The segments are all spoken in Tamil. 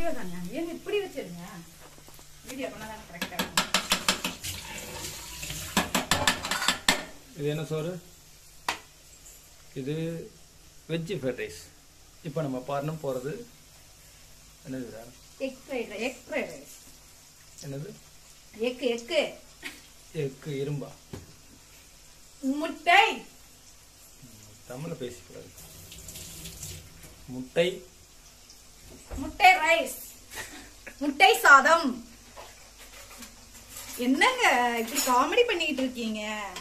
வீடியோ தானே ஏங்க இப்படி வச்சிருங்க வீடியோ பண்ணா தானே கரெக்டாக இது என்ன சோறு இது வெஜ்ஜு ஃப்ரைட் ரைஸ் இப்போ நம்ம பாருன்னு போகிறது என்னது egg fried egg fried rice என்னது எக்கு எக்கு எக்கு இரும்பா முட்டை தமிழில் பேசிக்கூடாது முட்டை முட்டை ரைஸ் முட்டை சாதம் என்னங்க இப்படி காமெடி பண்ணிக்கிட்டு இருக்கீங்க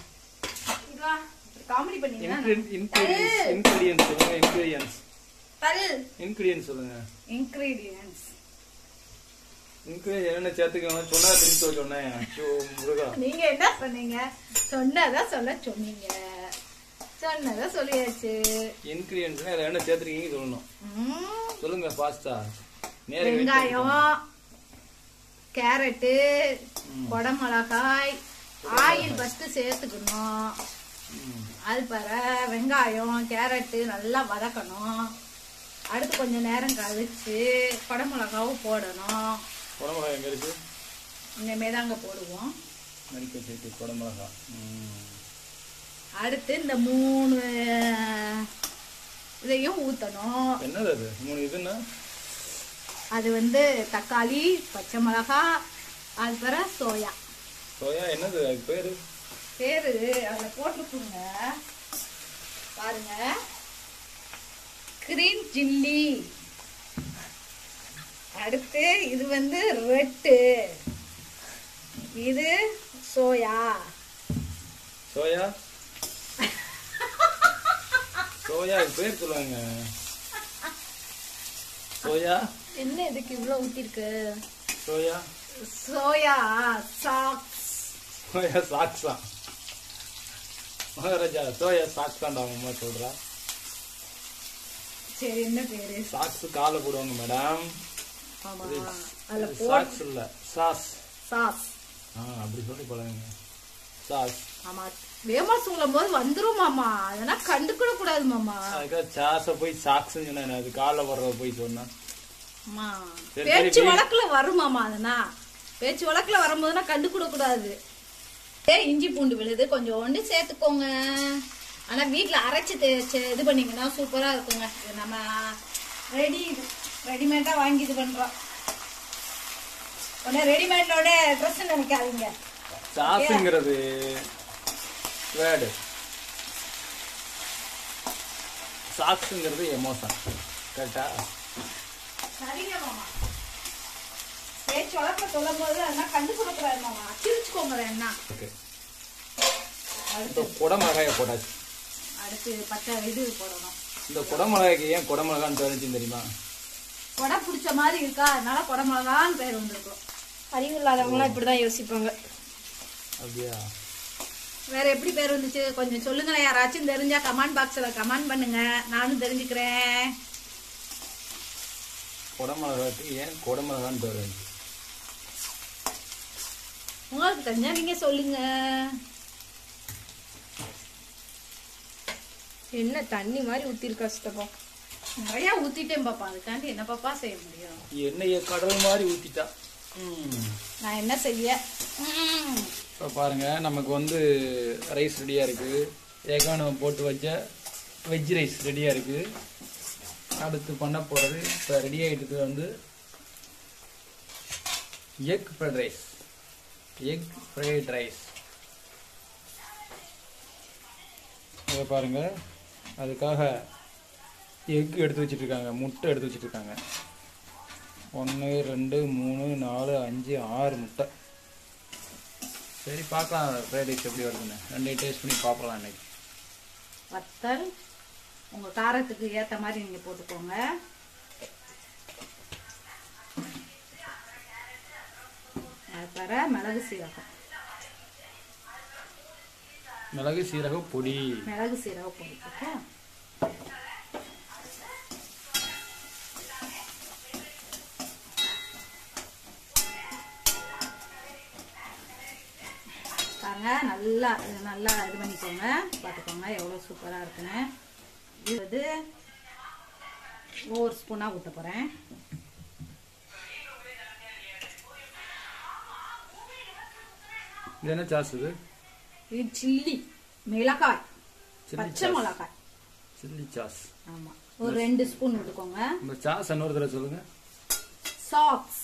காமெடி பண்ணீங்கன்னா இன்க்ரீடியன்ஸ் இன்க்ரீடியன்ஸ் சொல்லுங்க இன்க்ரீடியன்ஸ் தல் இன்க்ரீடியன்ஸ் சொல்லுங்க இன்கிரீடியன்ஸ் இன்க்ரீடியன்ஸ் என்னென்ன சேர்த்துக்கணும் சொன்னா திரும்பி சொல்ல சொன்னேன் ஐயோ, முருகா நீங்க என்ன சொன்னீங்க சொன்னதா சொல்ல சொன்னீங்க சொன்னதா சொல்லியாச்சு இன்க்ரீடியன்ஸ்னா அதில் என்ன சேர்த்துருக்கீங்க சொல்லணும் ம், சொல்லுங்க ஃபாஸ்டா நேரம் வெங்காயம் கேரட்டு குடமிளகாய் ஆயில் ஃபர்ஸ்ட் சேர்த்துக்கணும் அது பிற வெங்காயம் கேரட்டு நல்லா வதக்கணும் அடுத்து கொஞ்சம் நேரம் கழிச்சு குடமிளகாவும் போடணும் குடமிளகா எங்க இருக்கு இனிமே தாங்க போடுவோம் நடிக்க சேர்த்து குடமிளகா ம். அடுத்து இந்த மூணு இதையும் ஊற்றணும் என்னது அது மூணு இதுன்னா அது வந்து தக்காளி பச்சை மிளகா அது பிற சோயா சோயா என்னது அதுக்கு பேரு பேரு அதில் போட்டுக்குங்க பாருங்க கிரீன் சில்லி அடுத்து இது வந்து ரெட்டு இது சோயா சோயா சோயா அதுக்கு பேர் சொல்லுவாங்க சோயா என்ன இதுக்கு இவ்வளோ ஊற்றிருக்கு சோயா சோயா சாக்ஸ் சோயா சாக்ஸா மகாராஜா சோயா சாக்ஸாண்டா அவங்க அம்மா சொல்றா சரி என்ன பேரு சாக்ஸ் காலை போடுவாங்க மேடம் ஆமா அதில் போ சாக்ஸ் இல்ல சாஸ் சாஸ் ஆ அப்படி சொல்லி பழகுங்க சாஸ் ஆமா வேமா சொல்லும் போது வந்துரும் மாமா அதெல்லாம் கண்டுக்கிட கூடாது மாமா அதுக்காக சாஸை போய் சாக்ஸ்ன்னு சொன்னேன் அது காலை வர்றத போய் சொன்னா அம்மா, சரி, பேச்சு சரி. வழக்குல வருமாமா அதுனா பேச்சு வழக்குல வரும்போதுனா கண்டுக்கூட கூடாது ஏ இஞ்சி பூண்டு விழுது கொஞ்சம் ஒன்று சேர்த்துக்கோங்க ஆனா வீட்ல அரைச்சு தேய்ச்சு இது பண்ணீங்கன்னா சூப்பரா இருக்குங்க இது நம்ம ரெடி ரெடிமேடா வாங்கி இது பண்றோம் உடனே ரெடிமேடோட ட்ரெஸ் நினைக்காதீங்க சாஸுங்கிறது வேர்டு சாக்ஸுங்கிறது எமோஷன் கரெக்டா சரிங்க மாமா பேச்சு வழக்குல சொல்லும் போது அதெல்லாம் கண்டுக்கூட கூடாது மாமா சிரிச்சுக்கோங்க என்ன ஓகே அடுத்து இப்போ குடமிளகாயை போட்டாச்சு அடுத்து பச்சை இது போடணும் இந்த குடமிளகாய்க்கு ஏன் குடமிளகான்னு தெரிஞ்சுன்னு தெரியுமா கொடை பிடிச்ச மாதிரி இருக்கா அதனால குடமிளகான்னு பேர் வந்திருக்கும் அறிவு இல்லாதவங்களாம் இப்படிதான் யோசிப்பாங்க அப்படியா வேற எப்படி பேர் வந்துச்சு கொஞ்சம் சொல்லுங்களேன் யாராச்சும் தெரிஞ்சா கமெண்ட் பாக்ஸ்ல கமெண்ட் பண்ணுங்க நானும் தெரிஞ்சுக்கிறேன் குடமிளகாய்க்கு ஏன் குடமிளகான்னு பேர் வந்துச்சு உங்களுக்கு தெரிஞ்சா நீங்க சொல்லுங்க என்ன தண்ணி மாதிரி ஊத்திருக்கா சித்தப்பா நிறைய ஊத்திட்டேன் பாப்பா அதுக்காண்டி என்ன பாப்பா செய்ய முடியும் எண்ணெயை கடல் மாதிரி ஊத்திட்டா ம் நான் என்ன செய்ய ம். இப்போ பாருங்க நமக்கு வந்து ரைஸ் ரெடியாக இருக்குது ஏற்கனவே நம்ம போட்டு வச்ச வெஜ் ரைஸ் ரெடியாக இருக்குது அடுத்து பண்ண போகிறது இப்போ ரெடி ஆகிட்டது வந்து egg fried rice egg fried rice இதை பாருங்க அதுக்காக எக் எடுத்து வச்சிட்டு இருக்காங்க முட்டை எடுத்து வச்சிட்டு இருக்காங்க ஒன்று ரெண்டு மூணு நாலு அஞ்சு ஆறு முட்டை சரி பார்க்கலாம் ஃப்ரைட் ரைஸ் எப்படி வருதுன்னு ரெண்டையும் டேஸ்ட் பண்ணி பார்க்கலாம் இன்னைக்கு வத்தல் உங்க காரத்துக்கு ஏத்த மாதிரி நீங்க போட்டுக்கோங்க அது தர மிளகு சீரகம் மிளகு சீரகம் பொடி மிளகு சீரகம் பொடி ஓகே பாருங்க நல்லா இது நல்லா இது பண்ணிக்கோங்க பார்த்துக்கோங்க எவ்வளோ சூப்பராக இருக்குன்னு இது வந்து ஒவ்வொரு ஸ்பூனாக ஊற்ற போகிறேன் இது என்ன சாஸ் இது இது சில்லி மிளகாய் சில்லி பச்சை சாஸ் மிளகாய் சில்லி சாஸ் ஆமா ஒரு ரெண்டு ஸ்பூன் விட்டுக்கோங்க இந்த சாஸ் இன்னொரு தடவை சொல்லுங்க சாக்ஸ்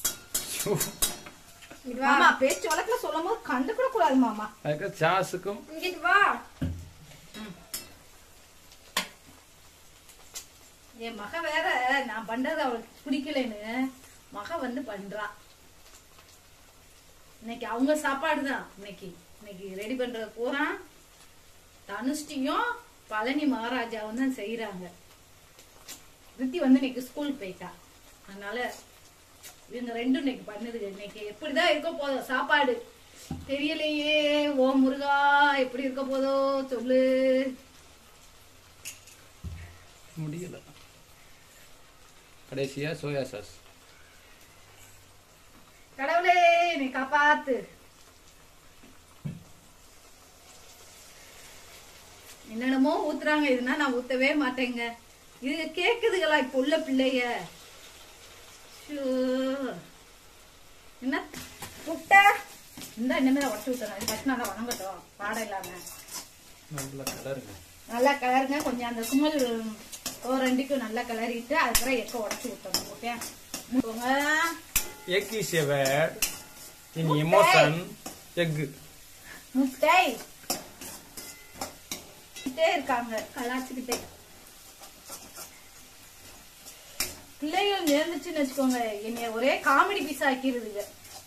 மாமா பேச்சு வழக்குல சொல்லும் போது கண்டுக்கூட கூடாது மாமா அதுக்கு சாஸுக்கும் இங்கிட்டு வா என் மக வேற நான் பண்றது அவளுக்கு பிடிக்கலைன்னு மக வந்து பண்றா இன்னைக்கு அவங்க சாப்பாடு தான் இன்னைக்கு இன்னைக்கு ரெடி பண்றது பூரா தனுஷ்டியும் பழனி மகாராஜாவும் தான் செய்யறாங்க ரித்தி வந்து இன்னைக்கு ஸ்கூல் போயிட்டா அதனால இவங்க ரெண்டும் இன்னைக்கு பண்ணுது இன்னைக்கு எப்படிதான் இருக்க போதோ சாப்பாடு தெரியலையே ஓ முருகா எப்படி இருக்க போதோ சொல்லு முடியல கடைசியா சோயா சாஸ் கடவுளே நீ காப்பாத்து என்னென்னமோ ஊத்துறாங்க இதுனா நான் ஊத்தவே மாட்டேங்க இது கேக்குதுங்களா இப்ப உள்ள பிள்ளைய ஷோ. என்ன முட்டை இந்த இனிமே தான் உடச்சு ஊத்துறேன் இது ஃபஸ்ட் நல்லா வணங்கட்டும் பாடம் இல்லாம நல்ல கலருங்க நல்லா கிளறுங்க கொஞ்சம் அந்த குமல் ஒரு ரெண்டுக்கும் நல்லா கிளறிட்டு அதுக்கப்புறம் எக்க உடச்சு ஊற்றணும் ஓகே முட்டுங்க egg is a word in emotion egg முட்டை கிட்டே இருக்காங்க கலாச்சுக்கிட்டே பிள்ளைகள் நேர்ந்துச்சுன்னு வச்சுக்கோங்க என்னைய ஒரே காமெடி பீஸ் ஆக்கிருதுங்க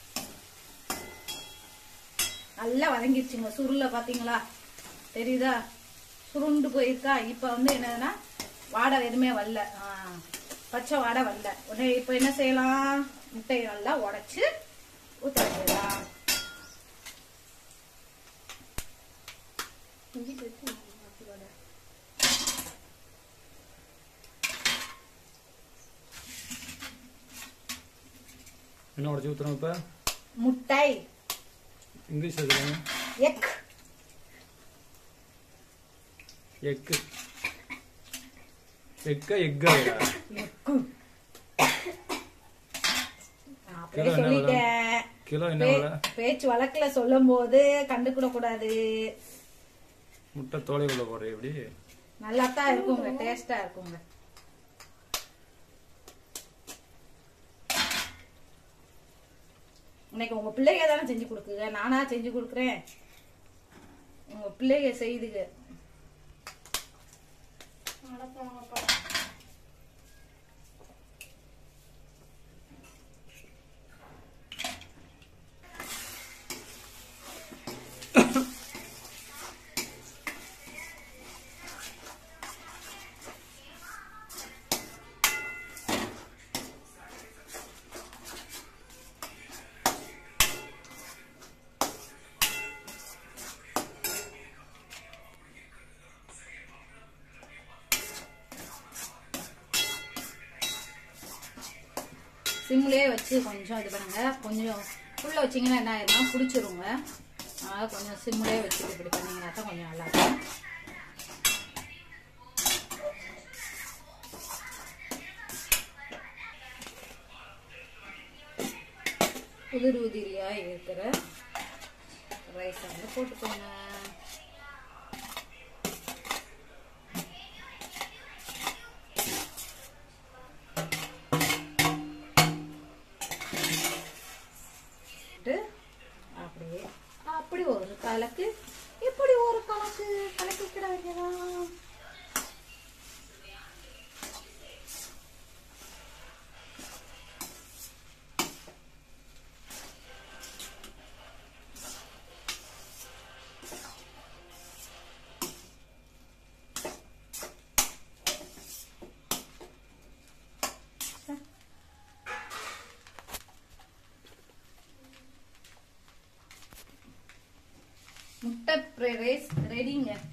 நல்லா வதங்கிருச்சுங்க சுருள பாத்தீங்களா தெரியுதா சுருண்டு போயிருக்கா இப்ப வந்து என்னதுன்னா வாடை எதுவுமே வரல ஆ, பச்சை வாடை வரல உடனே இப்ப என்ன செய்யலாம் முட்டையை நல்லா உடைச்சு ஊத்த வேண்டியதுதான் இங்கிட்டு வச்சு மாத்திக்கோடா. என்ன உடச்சி ஊத்துறோம் இப்ப முட்டை இங்கிலீஷ் சொல்லுங்க எக் எக்கு எக்கா எக்கா எக்கு நான் அப்படியே கிலோ என்ன சொல்லிட்டேன் கிலோ என்ன பே- விலை பேச்சு வழக்குல சொல்லும் போது கண்டுக்கூட கூடாது முட்டை தோலை உள்ள போடுற எப்படி நல்லா தான் இருக்குங்க டேஸ்டா இருக்குங்க இன்னைக்கு உங்க பிள்ளைங்க தானே செஞ்சு கொடுக்குங்க நானா செஞ்சு கொடுக்குறேன் உங்க பிள்ளைங்க செய்துங்க அட போங்கப்பா. சிம்லயே வச்சு கொஞ்சம் இது பண்ணுங்க கொஞ்சம் உள்ள வச்சீங்கன்னா என்ன ஆயிரும் பிடிச்சிருங்க அதனால கொஞ்சம் சிம்லயே வச்சுட்டு இப்படி பண்ணீங்கன்னா தான் கொஞ்சம் நல்லா இருக்கும் உதிரி உதிரியா இருக்கிற ரைஸ் வந்து போட்டுக்கோங்க போட்டு அப்படியே அப்படி ஒரு கலக்கு இப்படி ஒரு கலக்கு கலக்கி விட வேண்டியதான் முட்டை ரைஸ் ரெடிங்க